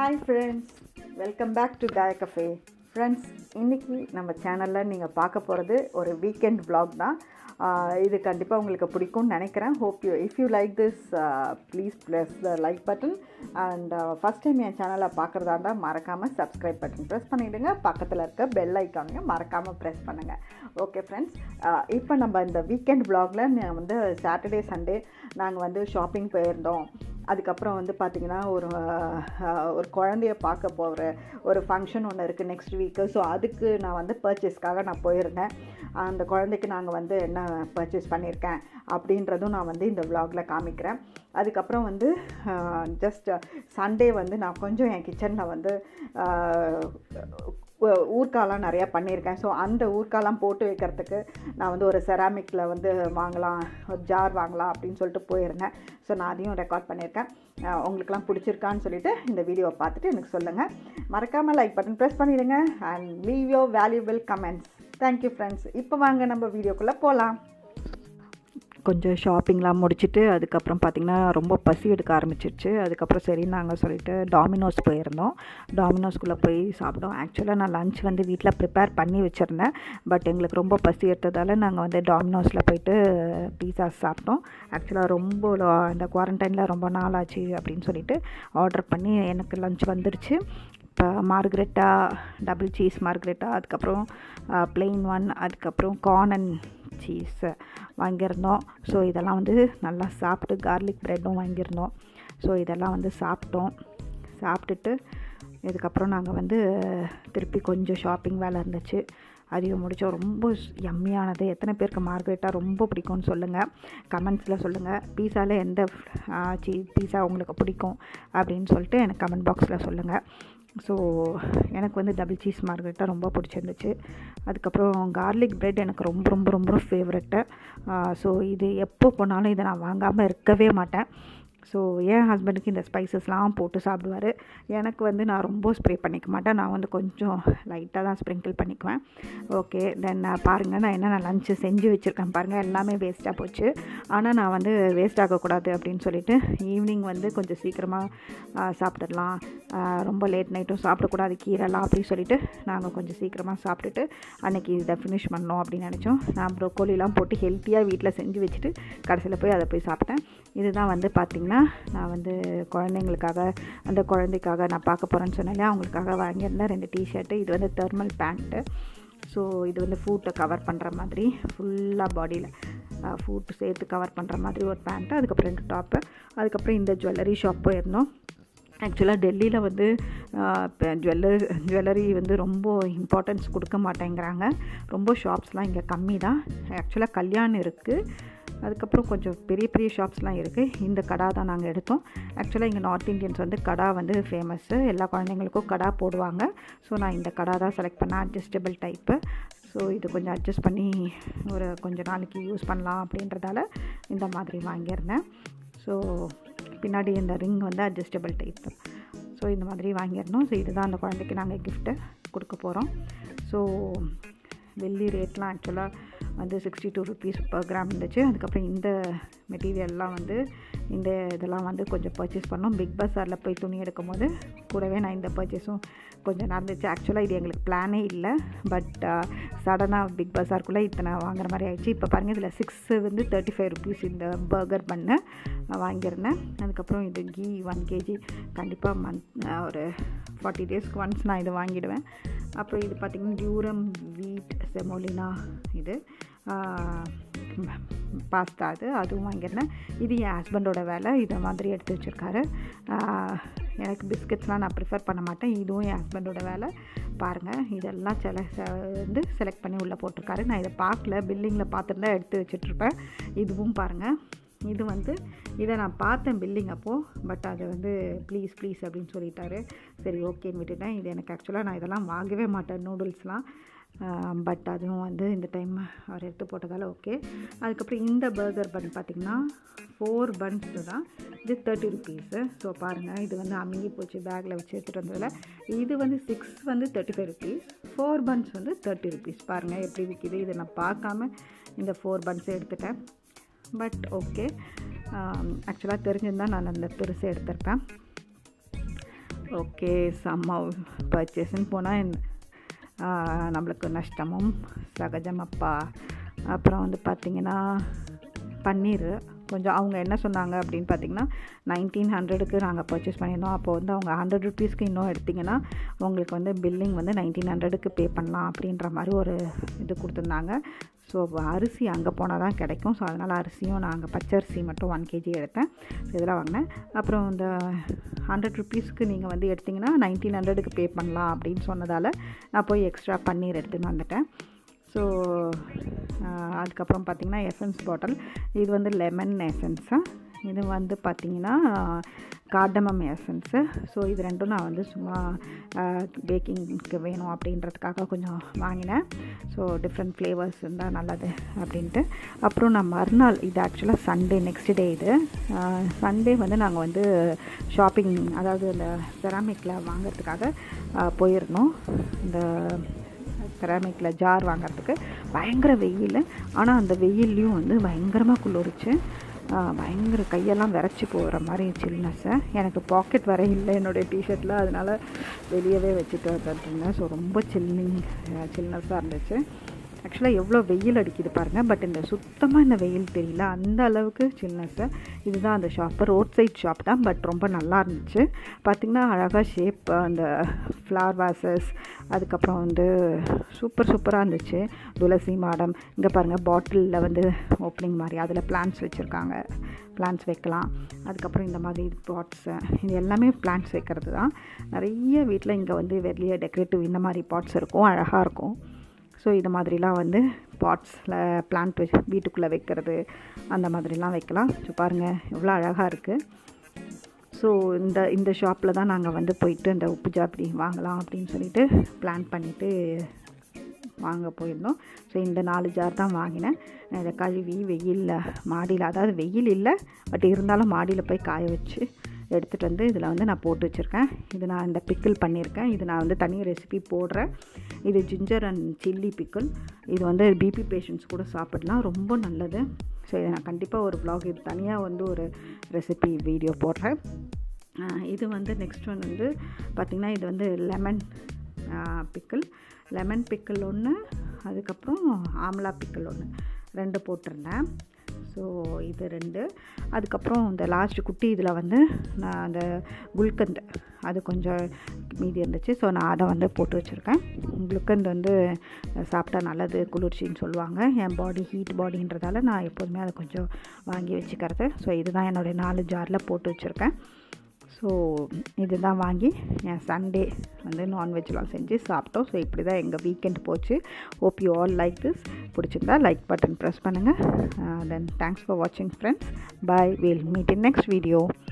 hi friends welcome back to Kaya cafe friends இன்றைக்கி நம்ம சேனலில் நீங்கள் பார்க்க போகிறது ஒரு வீக்கெண்ட் vlog தான் ஆஹ் இது கண்டிப்பாக உங்களுக்கு பிடிக்கும்னு நினைக்கிறேன் hope you if you like this please press the like button and first time என் சேனலை பார்க்குறதா இருந்தால் மறக்காமல் சப்ஸ்கிரைப் பட்டன் ப்ரெஸ் பண்ணிவிடுங்க பக்கத்தில் இருக்க பெல் ஐக்கானையும் மறக்காமல் ப்ரெஸ் பண்ணுங்கள் ஓகே ஃப்ரெண்ட்ஸ் இப்போ நம்ம இந்த வீக்கெண்ட் vlogல நான் வந்து சாட்டர்டே சண்டே நாங்கள் வந்து ஷாப்பிங் போயிருந்தோம் அதுக்கப்புறம் வந்து பார்த்திங்கன்னா ஒரு அஹ், ஒரு குழந்தைய பார்க்க போகிற ஒரு ஃபங்க்ஷன் ஒன்று இருக்குது நெக்ஸ்ட் வீக்கு ஸோ அதுக்கு நான் வந்து பர்ச்சேஸ்க்காக நான் போயிருந்தேன் அந்த குழந்தைக்கு நாங்கள் வந்து என்ன பர்ச்சேஸ் பண்ணியிருக்கேன் அப்படின்றதும் நான் வந்து இந்த vlogல காமிக்கிறேன் அதுக்கப்புறம் வந்து ஜஸ்ட் சண்டே வந்து நான் கொஞ்சம் என் கிச்சனில் வந்து அஹ், ஊ- ஊர்க்காலாம் நிறையா பண்ணியிருக்கேன் ஸோ அந்த ஊர்க்காலாம் போட்டு வைக்கிறதுக்கு நான் வந்து ஒரு செராமிக்கில் வந்து வாங்கலாம் ஒரு ஜார் வாங்கலாம் அப்படின்னு சொல்லிட்டு போயிருந்தேன் ஸோ நான் அதையும் ரெக்கார்ட் பண்ணியிருக்கேன் அஹ் உங்களுக்கெல்லாம் பிடிச்சிருக்கான்னு சொல்லிட்டு இந்த வீடியோவை பார்த்துட்டு எனக்கு சொல்லுங்கள் மறக்காமல் லைக் பட்டன் ப்ரெஸ் பண்ணிவிடுங்க and leave your valuable comments thank you friends இப்போ வாங்க நம்ம வீடியோக்குள்ளே போகலாம் கொஞ்சம் ஷாப்பிங்லாம் முடிச்சுட்டு அதுக்கப்புறம் பார்த்திங்கன்னா ரொம்ப பசி எடுக்க ஆரம்பிச்சிருச்சு அதுக்கப்புறம் சரி நாங்கள் சொல்லிட்டு டாமினோஸ் போயிருந்தோம் டாமினோஸ்குள்ளே போய் சாப்பிட்டோம் ஆக்சுவலாக நான் லஞ்ச் வந்து வீட்டில் ப்ரிப்பேர் பண்ணி வச்சுருந்தேன் பட் எங்களுக்கு ரொம்ப பசி எடுத்ததால் நாங்கள் வந்து டாமினோஸில் போயிட்டு பீஸா சாப்பிட்டோம் ஆக்சுவலாக ரொம்ப lo- இந்த குவாரண்டைனில் ரொம்ப நாள் ஆச்சு அப்படின்னு சொல்லிட்டு ஆர்டர் பண்ணி எனக்கு லஞ்ச் வந்துருச்சு இப்போ மார்கரெட்டா டபுள் சீஸ் மார்கரெட்டா அதுக்கப்புறம் plain ஒன் அதுக்கப்புறம் கார்ன் அண்ட் சீஸ் வாங்கியிருந்தோம் ஸோ இதெல்லாம் வந்து நல்லா சாப்பிட்டு கார்லிக் ப்ரெட்டும் வாங்கியிருந்தோம் ஸோ இதெல்லாம் வந்து சாப்பிட்டோம் சாப்பிட்டுட்டு இதுக்கப்புறம் நாங்கள் வந்து திருப்பி கொஞ்சம் ஷாப்பிங் வேலை இருந்துச்சு அதையும் முடித்தோம் ரொம்ப யம்மியானது எத்தனை பேருக்கு மார்கரெட்டா ரொம்ப பிடிக்கும்னு சொல்லுங்கள் கமெண்ட்ஸில் சொல்லுங்கள் பீஸாவில் எந்த சீ பீஸா உங்களுக்கு பிடிக்கும் அப்படின்னு சொல்லிட்டு எனக்கு கமெண்ட் பாக்ஸில் சொல்லுங்கள் ஸோ எனக்கு வந்து டபுள் சீஸ் மார்கரெட்டா ரொம்ப பிடிச்சிருந்துச்சு அதுக்கப்புறம் கார்லிக் பிரெட் எனக்கு ரொம்ப ரொம்ப ரொம்ப ஃபேவரெட்டு ஸோ இது எப்போ போனாலும் இதை நான் வாங்காமல் இருக்கவே மாட்டேன் ஸோ என் ஹஸ்பண்டுக்கு இந்த ஸ்பைசஸ்லாம் போட்டு சாப்பிடுவார் எனக்கு வந்து நான் ரொம்ப ஸ்ப்ரே பண்ணிக்க மாட்டேன் நான் வந்து கொஞ்சம் லைட்டாக தான் ஸ்ப்ரிங்கிள் பண்ணிக்குவேன் ஓகே தென் பாருங்கள் நான் என்ன நான் லஞ்சு செஞ்சு வச்சுருக்கேன் பாருங்கள் எல்லாமே வேஸ்ட்டாக போச்சு ஆனால் நான் வந்து வேஸ்ட் ஆகக்கூடாது அப்படின்னு சொல்லிட்டு ஈவினிங் வந்து கொஞ்சம் சீக்கிரமாக சாப்பிட்டுடலாம் ஆஹ் ரொம்ப லேட் நைட்டும் சாப்பிடக்கூடாது கீரைலாம் அப்படின்னு சொல்லிட்டு நாங்கள் கொஞ்சம் சீக்கிரமாக சாப்பிட்டுட்டு அன்றைக்கி இதை ஃபினிஷ் பண்ணோம் அப்படின்னு நினச்சோம் நான் ப்ரோக்கோலிலாம் போட்டு ஹெல்த்தியாக வீட்டில் செஞ்சு வச்சுட்டு கடைசியில் போய் அதை போய் சாப்பிட்டேன் இதுதான் வந்து பார்த்திங்கன்னா நான் வந்து குழந்தைங்களுக்காக அந்த குழந்தைக்காக நான் பார்க்க போகிறேன்னு சொன்னாலே அவங்களுக்காக வாங்கியிருந்தேன் ரெண்டு டிஷர்ட்டு இது வந்து தெர்மல் பேண்ட்டு ஸோ இது வந்து ஃபூட்டை கவர் பண்ணுற மாதிரி ஃபுல்லாக பாடியில் ஃபூட் சேர்த்து கவர் பண்ணுற மாதிரி ஒரு பேண்ட்டு அதுக்கப்புறம் ரெண்டு டாப்பு அதுக்கப்புறம் இந்த ஜுவல்லரி ஷாப் போயிருந்தோம் ஆக்சுவலாக டெல்லியில் வந்து ஜுவல்லர் ஜுவல்லரி வந்து ரொம்ப இம்பார்ட்டன்ஸ் கொடுக்க மாட்டேங்கிறாங்க ரொம்ப ஷாப்ஸ்லாம் இங்கே கம்மி தான் ஆக்சுவலாக கல்யாணம் இருக்குது அதுக்கப்புறம் கொஞ்சம் பெரிய பெரிய ஷாப்ஸ்லாம் இருக்குது இந்த கடா தான் நாங்கள் எடுத்தோம் ஆக்சுவலாக இங்கே நார்த் இந்தியன்ஸ் வந்து கடா வந்து ஃபேமஸ்ஸு எல்லா குழந்தைங்களுக்கும் கடா போடுவாங்க ஸோ நான் இந்த கடா தான் செலக்ட் பண்ணேன் அட்ஜஸ்டபிள் டைப்பு ஸோ இது கொஞ்சம் அட்ஜஸ்ட் பண்ணி ஒரு கொஞ்சம் நாளைக்கு யூஸ் பண்ணலாம் அப்படின்றதால இந்த மாதிரி வாங்கியிருந்தேன் ஸோ பின்னாடி இந்த ரிங் வந்து அட்ஜஸ்டபிள் டைப்பு ஸோ இந்த மாதிரி வாங்கியிருந்தோம் ஸோ இதுதான் அந்த குழந்தைக்கு நாங்கள் கிஃப்ட்டு கொடுக்க போகிறோம் ஸோ வெள்ளி ரேட்லாம் ஆக்சுவலாக வந்து sixty two rupees per gram இருந்துச்சு அதுக்கப்புறம் இந்த மெட்டீரியல்லாம் வந்து இந்த இதெல்லாம் வந்து கொஞ்சம் பர்ச்சேஸ் பண்ணோம் பிக் பஸாரில் போய் துணி எடுக்கும் போது கூடவே நான் இந்த பர்ச்சேஸும் கொஞ்சம் நடந்துச்சு ஆக்சுவலாக இது எங்களுக்கு பிளானே இல்லை பட் சடனாக பிக் பஸாருக்குள்ளே இத்தனை வாங்குற மாதிரி ஆயிடுச்சு இப்போ பாருங்கள் இதில் சிக்ஸ் வந்து தேர்ட்டி ஃபைவ் ருபீஸ் இந்த பர்கர் பண்ணு வாங்கியிருந்தேன் அதுக்கப்புறம் இது கீ ஒன் கேஜி கண்டிப்பாக மந்த் ஒரு ஃபார்ட்டி டேஸ்க்கு ஒன்ஸ் நான் இதை வாங்கிடுவேன் அப்புறம் இது பார்த்திங்கன்னா டியூரம் வீட் செமோலினா இது பாஸ்தா அது அதுவும் வாங்கியிருந்தேன் இது என் ஹஸ்பண்டோட வேலை இதை மாதிரி எடுத்து வச்சுருக்காரு எனக்கு பிஸ்கட்ஸ்லாம் நான் ப்ரிஃபர் பண்ண மாட்டேன் இதுவும் என் ஹஸ்பண்டோட வேலை பாருங்கள் இதெல்லாம் செல செ- வந்து செலக்ட் பண்ணி உள்ளே போட்டிருக்காரு நான் இதை பார்க்கல பில்லிங்கில் பார்த்துட்டு எடுத்து வச்சிட்ருப்பேன் இதுவும் பாருங்கள் இது வந்து இதை நான் பார்த்தேன் பில்லிங் அப்போது பட் அது வந்து ப்ளீஸ் ப்ளீஸ் அப்படின்னு சொல்லிட்டாரு சரி ஓகேன்னு விட்டுட்டேன் இது எனக்கு ஆக்சுவலாக நான் இதெல்லாம் வாங்கவே மாட்டேன் நூடுல்ஸ்லாம் பட் அதுவும் வந்து இந்த டைம் அவர் எடுத்து போட்டதால் ஓகே அதுக்கப்புறம் இந்த பர்கர் பன் பார்த்திங்கன்னா ஃபோர் பன்ஸ் தான் இது தேர்ட்டி ருபீஸு ஸோ பாருங்கள் இது வந்து அமுங்கி போச்சு பேக்கில் வச்சு எடுத்துகிட்டு வந்ததில் இது வந்து சிக்ஸ் வந்து thirty five rupees four buns வந்து தேர்ட்டி ருபீஸ் பாருங்கள் எப்படி விற்கிது இதை நான் பார்க்காம இந்த ஃபோர் பன்ஸை எடுத்துட்டேன் பட் ஓகே ஆக்சுவலாக தெரிஞ்சிருந்தால் நான் அந்த பெருசை எடுத்திருப்பேன் ஓகே செம்ம பர்ச்சேஸ்ன்னு போனால் நம்மளுக்கு நஷ்டமும் சகஜமப்பா அப்புறம் வந்து பார்த்திங்கன்னா பன்னீர் கொஞ்சம் அவங்க என்ன சொன்னாங்க அப்படின்னு பார்த்தீங்கன்னா நைன்டீன் ஹண்ட்ரடுக்கு நாங்கள் பர்ச்சேஸ் பண்ணியிருந்தோம் அப்போ வந்து அவங்க ஹண்ட்ரட் ருபீஸ்க்கு இன்னும் எடுத்திங்கன்னா உங்களுக்கு வந்து பில்லிங் வந்து நைன்டீன் ஹண்ட்ரடுக்கு பே பண்ணலாம் அப்படின்ற மாதிரி ஒரு இது கொடுத்துருந்தாங்க ஸோ அரிசி அங்கே போனால் தான் கிடைக்கும் ஸோ அதனால் அரிசியும் நான் அங்கே பச்சரிசி மட்டும் ஒன் கேஜி எடுத்தேன் ஸோ இதெல்லாம் வாங்கினேன் அப்புறம் இந்த ஹண்ட்ரட் ருபீஸ்க்கு நீங்கள் வந்து எடுத்திங்கன்னா நைன்டீன் ஹண்ட்ரடுக்கு பே பண்ணலாம் அப்படின்னு சொன்னதால் நான் போய் எக்ஸ்ட்ரா பன்னீர் எடுத்துன்னு வந்துட்டேன் ஸோ அதுக்கப்புறம் பார்த்திங்கன்னா எசன்ஸ் பாட்டில் இது வந்து லெமன் எசன்ஸு இது வந்து பார்த்திங்கன்னா கார்டமம் எசன்ஸு ஸோ இது ரெண்டும் நான் வந்து சும்மா பேக்கிங்க்கு வேணும் அப்படின்றதுக்காக கொஞ்சம் வாங்கினேன் ஸோ டிஃப்ரெண்ட் ஃப்ளேவர்ஸ் இருந்தால் நல்லது அப்படின்ட்டு அப்புறம் நான் மறுநாள் இது ஆக்சுவலாக சண்டே நெக்ஸ்ட் டே இது சண்டே வந்து நாங்கள் வந்து ஷாப்பிங் அதாவது இந்த செராமிக்கில் வாங்கிறதுக்காக போயிருந்தோம் இந்த செராமிக்கில் ஜார் வாங்கிறதுக்கு பயங்கர வெயில் ஆனால் அந்த வெயில்லையும் வந்து பயங்கரமாக குளிர்ச்சு பயங்கர கையெல்லாம் விரைச்சி போகிற மாதிரி சில்னஸ்ஸை எனக்கு பாக்கெட் வர இல்லை என்னுடைய டிஷர்ட்டில் அதனால் வெளியவே வச்சுட்டு வந்துட்டுருந்தேன் ஸோ ரொம்ப சில்லிங் சில்னஸ்ஸாக இருந்துச்சு ஆக்சுவலாக எவ்வளோ வெயில் அடிக்குது பாருங்கள் பட் இந்த சுத்தமாக இந்த வெயில் தெரியல அந்த அளவுக்கு சில்னஸ்ஸு இதுதான் அந்த ஷாப்பு ரோட் சைட் ஷாப் தான் பட் ரொம்ப நல்லா இருந்துச்சு பார்த்திங்கன்னா அழகாக ஷேப் அந்த ஃப்ளவர் வாசஸ் அதுக்கப்புறம் வந்து சூப்பர் சூப்பராக இருந்துச்சு துளசி மாடம் இங்கே பாருங்கள் பாட்டிலில் வந்து ஓப்பனிங் மாதிரி அதில் பிளான்ஸ் வச்சுருக்காங்க பிளான்ஸ் வைக்கலாம் அதுக்கப்புறம் இந்த மாதிரி பாட்ஸு இது எல்லாமே பிளான்ஸ் வைக்கிறது தான் நிறைய வீட்டில் இங்கே வந்து வெளியே டெக்கரேட்டிவ் இந்த மாதிரி பாட்ஸ் இருக்கும் அழகாக இருக்கும் ஸோ இது மாதிரிலாம் வந்து பாட்ஸில் பிளான்ட் வச்சு வீட்டுக்குள்ளே வைக்கிறது அந்த மாதிரிலாம் வைக்கலாம் ஸோ பாருங்கள் எவ்வளோ அழகாக இருக்குது ஸோ இந்த இந்த ஷாப்பில் தான் நாங்கள் வந்து போயிட்டு இந்த உப்பு ஜாப்படி வாங்கலாம் அப்படின்னு சொல்லிட்டு பிளான் பண்ணிவிட்டு வாங்க போயிருந்தோம் ஸோ இந்த நாலு ஜார் தான் வாங்கினேன் இதை கழுவி வெயிலில் மாடியில் அதாவது வெயில் இல்லை பட் இருந்தாலும் மாடியில் போய் காய வச்சு எடுத்துகிட்டு வந்து இதில் வந்து நான் போட்டு வச்சுருக்கேன் இது நான் இந்த பிக்கிள் பண்ணியிருக்கேன் இது நான் வந்து தனி ரெசிபி போடுறேன் இது ஜிஞ்சர் அண்ட் சில்லி பிக்கிள் இது வந்து பிபி பேஷண்ட்ஸ் கூட சாப்பிடலாம் ரொம்ப நல்லது ஸோ இதை நான் கண்டிப்பாக ஒரு ப்ளாக் இது தனியாக வந்து ஒரு ரெசிபி வீடியோ போடுறேன் இது வந்து நெக்ஸ்ட் ஒன் வந்து பார்த்திங்கன்னா இது வந்து லெமன் பிக்கிள் லெமன் பிக்கிள் ஒன்று அதுக்கப்புறம் ஆம்லா பிக்கிள் ஒன்று ரெண்டு போட்டிருந்தேன் ஸோ இது ரெண்டு அதுக்கப்புறம் இந்த லாஸ்ட் குட்டி இதில் வந்து நான் அந்த குல்கந்த் அது கொஞ்சம் மீதி இருந்துச்சு ஸோ நான் அதை வந்து போட்டு வச்சுருக்கேன் குல்கந்த் வந்து சாப்பிட்டா நல்லது குளிர்ச்சின்னு சொல்லுவாங்க என் பாடி ஹீட் பாடின்றதால நான் எப்போதுமே அதை கொஞ்சம் வாங்கி வச்சுக்கிறது ஸோ இதுதான் என்னுடைய நாலு ஜாரில் போட்டு வச்சுருக்கேன் ஸோ இதுதான் வாங்கி என் சண்டே வந்து நான்வெஜ்லாம் செஞ்சு சாப்பிட்டோம் ஸோ இப்படி தான் எங்கள் வீக்கெண்ட் போச்சு hope you all like this பிடிச்சிருந்தா லைக் பட்டன் ப்ரெஸ் பண்ணுங்கள் தென் தேங்க்ஸ் ஃபார் வாட்சிங் friends bye will meet in next video